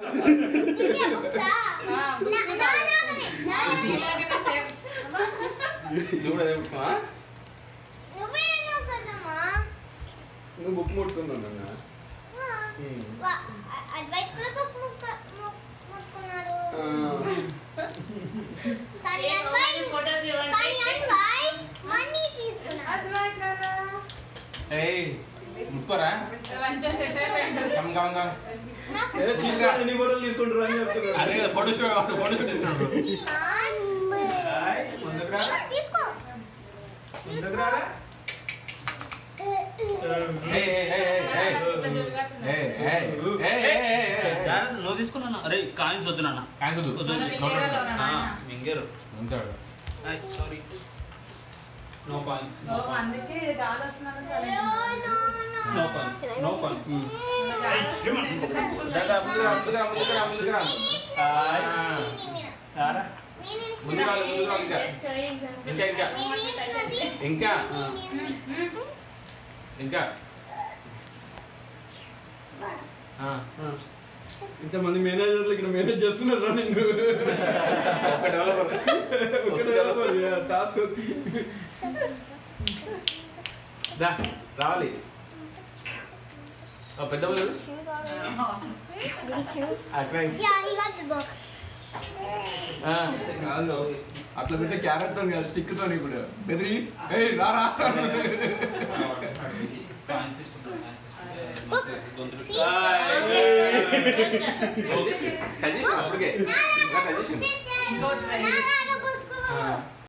దివ్య బుక్సా ఆ, బుక్ నా- కూడా. నాలాగనే, నాలాగనే. నీలాగనే సేమ్. నువ్వు కూడా అదే బుక్మా నువ్వే అన్నావు కదమ్మా నువ్వు బుక్ ముట్టుకున్నావు నాన్న ఆ. వా- అ- అడ్వైస్ కూడా బుక్ ముక్క- ము- ముట్టుకున్నాడు కానీ అడ్వైస్ ఫోటోస్ కానీ అడ్వైస్ మనీ తీసుకున్నాడు అద్వై కరా. ఏయ్ ముట్టుకోరా మంచిగా సెట్ అయిపోయిండు. కమ్ కమ్ కమ్ నాకు ఏ, తీసుకోండి, ఎన్ని ఫోటోలు తీసుకుంటారు అని చెప్తున్నారు అదే కదా ఫోటో షూట్ ఫోటో షూట్ ఇస్తున్నాడు శ్రీమాన్, హాయ్, ముందుకు రా. శ్రీమాన్, తీసుకో ముందుకు రారా? ఏయ్ ఏయ్ ఏయ్ ఏయ్ ఇట్లా జరగట్లేదు. ఏయ్ ఏయ్ ఏయ్ ఏయ్ ఏయ్ ఏయ్ జాగ్రత్త, నువ్వు తీసుకున్నా అరే కాయిన్స్ వద్దు నాన్న కాన్స్ వద్దు. వద్దు. మన మింగేరాలో ఉన్నా ఆ, నాయన. మింగేరు ఉంటాడు సారీ నో కాయిన్స్ ఓ, అందుకే గాలి వస్తున్నది సరే. నో కాయిన్స్ నో కాయిన్స్ గాలి వస్తున్నది. దా, దా, ముందుకు రా, ముందుకు రా, ముందుకు రా, ముందుకు రా. హాయ్. రారా. నేనే ముందుకు రా, ముందుకు రా, ఇంకా. ఇంకా ఇంకా నేనేసినది ఇంకా నేనే ఇంకా ఆ, ఇంతమంది మేనేజర్లు ఇక్కడ మేనేజ్ చేస్తున్నారా నిన్ను ఒక డెవలపర్ ఒక డెవలపర్ టాస్క్ దా రావాలి ఓ, పెద్ద వాళ్ళు అట్లా Yeah, he got the book. ఆ, కాదు అట్లా పెట్టే క్యారెట్ తో స్టిక్ తో ఇప్పుడు బెదిరి ఏయ్ రారా కాయిన్స్ తీసుకుంటా గొంతులు కట్ చేసావా అప్పటికే ఇంకా కట్ చేసాను This is- నా- నా book. ఆ.